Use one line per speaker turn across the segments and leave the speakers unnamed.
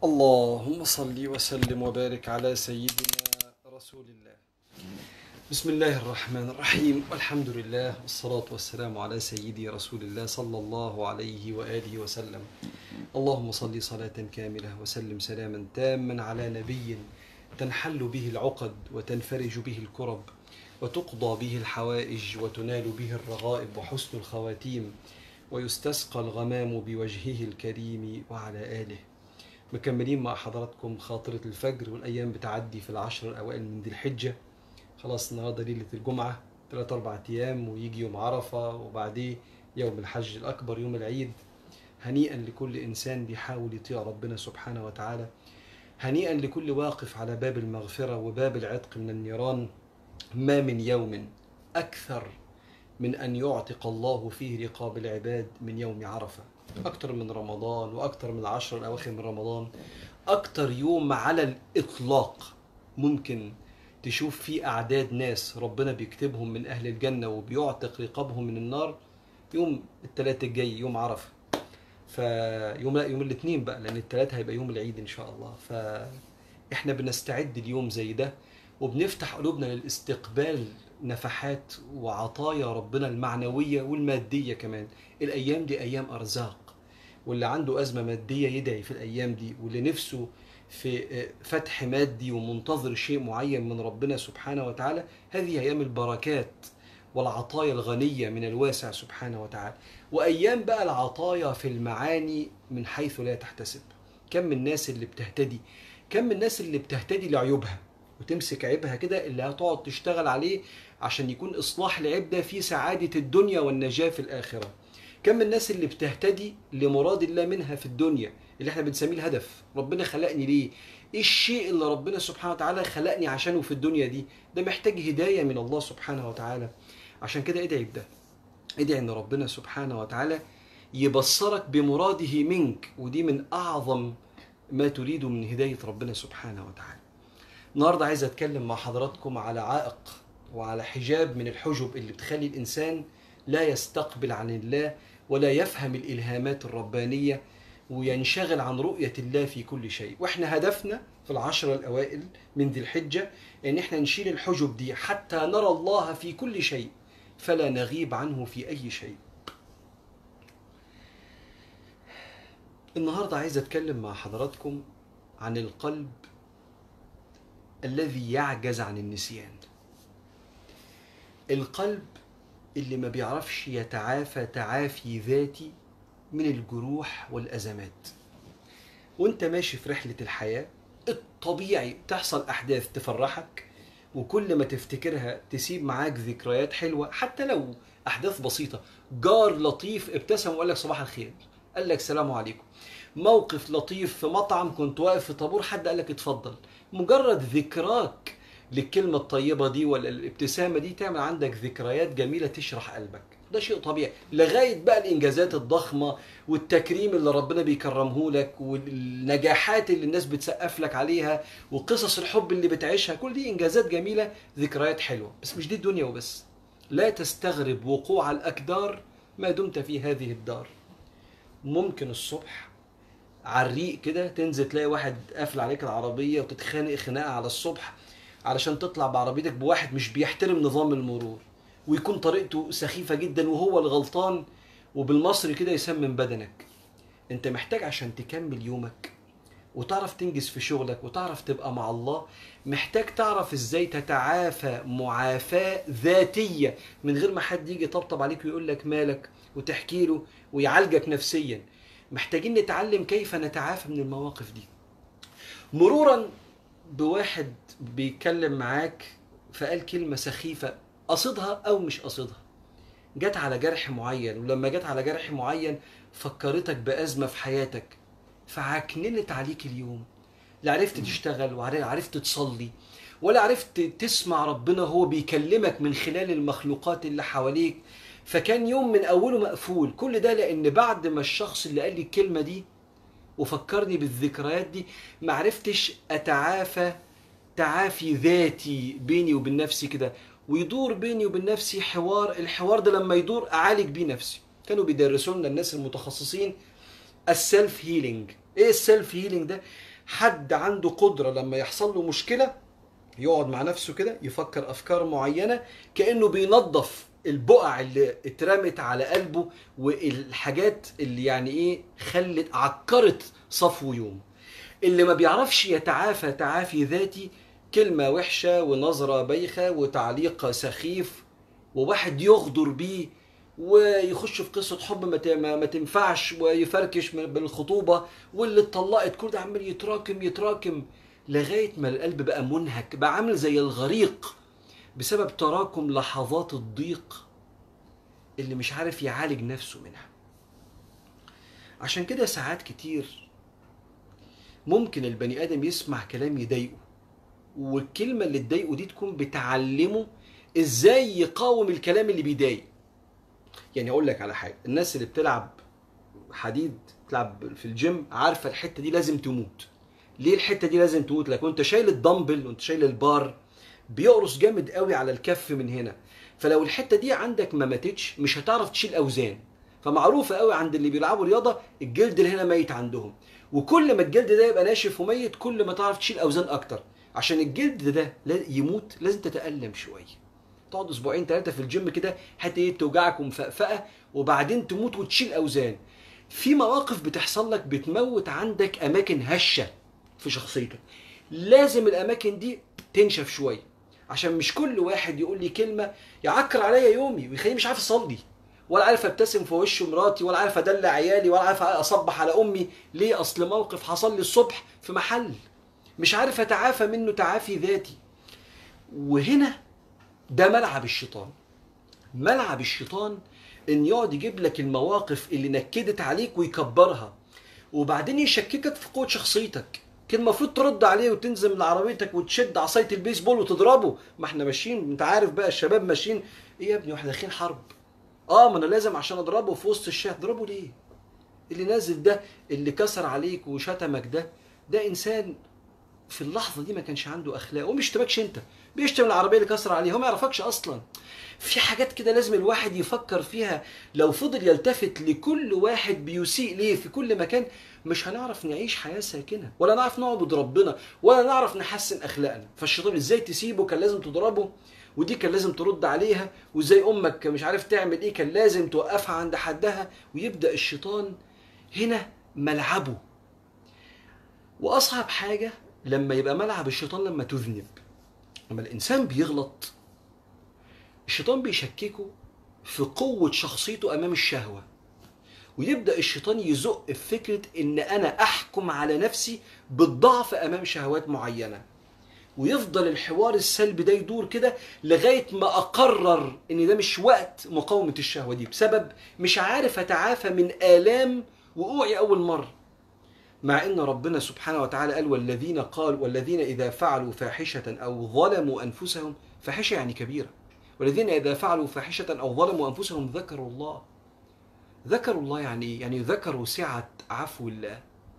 اللهم صل وسلم وبارك على سيدنا رسول الله بسم الله الرحمن الرحيم والحمد لله والصلاة والسلام على سيدي رسول الله صلى الله عليه وآله وسلم اللهم صل صلاة كاملة وسلم سلاما تاما على نبي تنحل به العقد وتنفرج به الكرب وتقضى به الحوائج وتنال به الرغائب وحسن الخواتيم ويستسقى الغمام بوجهه الكريم وعلى آله مكملين مع حضراتكم خاطرة الفجر والأيام بتعدي في العشر الأوائل من ذي الحجة خلاص النهاردة ليلة الجمعة ثلاث أربع أيام ويجي يوم عرفة وبعديه يوم الحج الأكبر يوم العيد هنيئا لكل إنسان بيحاول يطيع ربنا سبحانه وتعالى هنيئا لكل واقف على باب المغفرة وباب العتق من النيران ما من يوم أكثر من أن يعتق الله فيه رقاب العباد من يوم عرفة أكثر من رمضان وأكثر من العشر الأواخر من رمضان أكثر يوم على الإطلاق ممكن تشوف فيه أعداد ناس ربنا بيكتبهم من أهل الجنة وبيعتق رقابهم من النار يوم الثلاث الجاي يوم عرفة فيوم لا يوم الاثنين بقى لأن الثلاث هيبقى يوم العيد إن شاء الله فإحنا بنستعد اليوم زي ده وبنفتح قلوبنا للاستقبال نفحات وعطايا ربنا المعنوية والمادية كمان الأيام دي أيام أرزاق واللي عنده أزمة مادية يدعي في الأيام دي واللي نفسه في فتح مادي ومنتظر شيء معين من ربنا سبحانه وتعالى هذه أيام البركات والعطايا الغنية من الواسع سبحانه وتعالى وأيام بقى العطايا في المعاني من حيث لا تحتسب كم من الناس اللي بتهتدي كم من الناس اللي بتهتدي لعيوبها وتمسك عيبها كده اللي هتقعد تشتغل عليه عشان يكون إصلاح العيب ده في سعادة الدنيا والنجاة في الآخرة كم من الناس اللي بتهتدي لمراد الله منها في الدنيا اللي احنا بنسميه الهدف ربنا خلقني ليه ايه الشيء اللي ربنا سبحانه وتعالى خلقني عشانه في الدنيا دي ده محتاج هداية من الله سبحانه وتعالى عشان كده ادعي بده ادعي ان ربنا سبحانه وتعالى يبصرك بمراده منك ودي من اعظم ما تريد من هداية ربنا سبحانه وتعالى النهاردة عايز اتكلم مع حضراتكم على عائق وعلى حجاب من الحجب اللي بتخلي الانسان لا يستقبل عن الله ولا يفهم الالهامات الربانيه وينشغل عن رؤيه الله في كل شيء واحنا هدفنا في العشرة الاوائل من ذي الحجه ان احنا نشيل الحجب دي حتى نرى الله في كل شيء فلا نغيب عنه في اي شيء النهارده عايز اتكلم مع حضراتكم عن القلب الذي يعجز عن النسيان القلب اللي ما بيعرفش يتعافى تعافي ذاتي من الجروح والأزمات وانت ماشي في رحلة الحياة الطبيعي تحصل أحداث تفرحك وكل ما تفتكرها تسيب معاك ذكريات حلوة حتى لو أحداث بسيطة جار لطيف ابتسم وقال لك صباح الخير قال لك سلام عليكم موقف لطيف في مطعم كنت واقف في طابور حد قال لك اتفضل مجرد ذكراك للكلمة الطيبة دي ولا الابتسامة دي تعمل عندك ذكريات جميلة تشرح قلبك ده شيء طبيعي لغاية بقى الإنجازات الضخمة والتكريم اللي ربنا بيكرمه لك والنجاحات اللي الناس بتسقف لك عليها وقصص الحب اللي بتعيشها كل دي إنجازات جميلة ذكريات حلوة بس مش دي الدنيا وبس لا تستغرب وقوع الأكدار ما دمت في هذه الدار ممكن الصبح على الريق كده تنزل تلاقي واحد قافل عليك العربية وتتخانق خناقة على الصبح علشان تطلع بعربيتك بواحد مش بيحترم نظام المرور ويكون طريقته سخيفة جدا وهو الغلطان وبالمصري كده يسمم بدنك انت محتاج عشان تكمل يومك وتعرف تنجز في شغلك وتعرف تبقى مع الله محتاج تعرف ازاي تتعافى معافاة ذاتية من غير ما حد يجي يطبطب عليك ويقول لك مالك وتحكي له ويعالجك نفسيا محتاجين نتعلم كيف نتعافى من المواقف دي مرورا بواحد بيتكلم معاك فقال كلمة سخيفة قصدها أو مش قصدها جت على جرح معين ولما جت على جرح معين فكرتك بأزمة في حياتك فعكننت عليك اليوم لا عرفت تشتغل ولا عرفت تصلي ولا عرفت تسمع ربنا هو بيكلمك من خلال المخلوقات اللي حواليك فكان يوم من أوله مقفول كل ده لأن بعد ما الشخص اللي قال لي الكلمة دي وفكرني بالذكريات دي معرفتش أتعافى تعافي ذاتي بيني وبين نفسي كده ويدور بيني وبين نفسي حوار الحوار ده لما يدور أعالج بيه نفسي كانوا بيدرسوا لنا الناس المتخصصين السيلف هيلينج ايه السيلف هيلينج ده حد عنده قدره لما يحصل له مشكله يقعد مع نفسه كده يفكر افكار معينه كانه بينظف البقع اللي اترمت على قلبه والحاجات اللي يعني ايه خلت عكرت صفو يوم اللي ما بيعرفش يتعافى تعافي ذاتي كلمة وحشة ونظرة بايخة وتعليق سخيف وواحد يغدر بيه ويخش في قصة حب ما ت- ما ما تنفعش ويفركش من- بالخطوبة واللي اتطلقت كل ده عمال يتراكم يتراكم لغاية ما القلب بقى منهك بقى عامل زي الغريق بسبب تراكم لحظات الضيق اللي مش عارف يعالج نفسه منها عشان كده ساعات كتير ممكن البني ادم يسمع كلام يضايقه والكلمه اللي تضايقه دي تكون بتعلمه ازاي يقاوم الكلام اللي بيضايق يعني اقول لك على حاجه الناس اللي بتلعب حديد بتلعب في الجيم عارفه الحته دي لازم تموت ليه الحته دي لازم تموت لك وانت شايل الدمبل وانت شايل البار بيقرص جامد قوي على الكف من هنا فلو الحته دي عندك ما ماتتش مش هتعرف تشيل اوزان فمعروفه قوي عند اللي بيلعبوا رياضه الجلد اللي هنا ميت عندهم وكل ما الجلد ده يبقى ناشف وميت كل ما تعرف تشيل اوزان اكتر عشان الجلد ده لا- يموت لازم تتالم شويه تقعد اسبوعين ثلاثه في الجيم كده حتى ايه توجعك ومفقفقه وبعدين تموت وتشيل اوزان في مواقف بتحصل لك بتموت عندك اماكن هشه في شخصيتك لازم الاماكن دي تنشف شويه عشان مش كل واحد يقول لي كلمه يعكر عليا يومي ويخليني مش عارف اصلي ولا عارف ابتسم في وش مراتي ولا عارف ادلع عيالي ولا عارف اصبح على امي ليه اصل موقف حصل لي الصبح في محل مش عارف اتعافى منه تعافي ذاتي وهنا ده ملعب الشيطان ملعب الشيطان ان يقعد يجيب لك المواقف اللي نكدت عليك ويكبرها وبعدين يشككك في قوه شخصيتك كان المفروض ترد عليه وتنزل من عربيتك وتشد عصايه البيسبول وتضربه ما احنا ماشيين انت عارف بقى الشباب ماشيين ايه يا ابني واحنا داخلين حرب اه ما انا لازم عشان اضربه في وسط الشارع اضربه ليه اللي نازل ده اللي كسر عليك وشتمك ده ده انسان في اللحظه دي ما كانش عنده اخلاق ومش اشتبكش انت بيشتم العربيه اللي كسر عليه هو ما يعرفكش اصلا في حاجات كده لازم الواحد يفكر فيها لو فضل يلتفت لكل واحد بيسيء ليه في كل مكان مش هنعرف نعيش حياه ساكنه ولا نعرف نعبد ربنا ولا نعرف نحسن اخلاقنا فالشيطان ازاي تسيبه كان لازم تضربه ودي كان لازم ترد عليها وازاي امك مش عارف تعمل ايه كان لازم توقفها عند حدها ويبدا الشيطان هنا ملعبه واصعب حاجه لما يبقى ملعب الشيطان لما تذنب لما الانسان بيغلط الشيطان بيشككه في قوه شخصيته امام الشهوه ويبدا الشيطان يزق في فكره ان انا احكم على نفسي بالضعف امام شهوات معينه ويفضل الحوار السلبي ده يدور كده لغايه ما اقرر ان ده مش وقت مقاومه الشهوه دي بسبب مش عارف اتعافى من الام وقوعي اول مره مع ان ربنا سبحانه وتعالى قال والذين قال والذين اذا فعلوا فاحشه او ظلموا انفسهم فاحشه يعني كبيره والذين اذا فعلوا فاحشه او ظلموا انفسهم ذكروا الله ذكروا الله يعني إيه؟ يعني ذكروا سعه عفو الله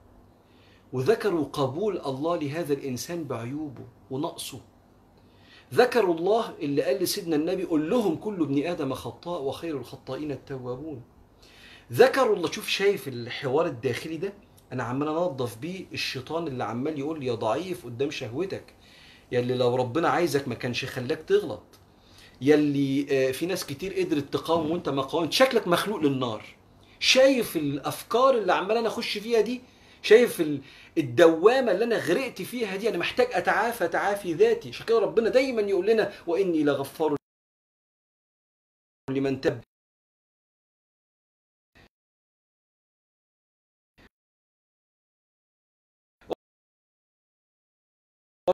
وذكروا قبول الله لهذا الانسان بعيوبه ونقصه ذكروا الله اللي قال لسيدنا النبي قل لهم كل ابن ادم خطاء وخير الخطائين التوابون ذكروا الله شوف شايف الحوار الداخلي ده انا عمال انظف بيه الشيطان اللي عمال يقول لي يا ضعيف قدام شهوتك يلي لو ربنا عايزك ما كانش خلاك تغلط يلي آه، في ناس كتير قدرت تقاوم وانت ما قاومت شكلك مخلوق للنار شايف الافكار اللي عمال انا اخش فيها دي شايف ال- الدوامه اللي انا غرقت فيها دي انا محتاج اتعافى تعافي ذاتي عشان كده ربنا دايما يقول لنا واني لغفار لمن تاب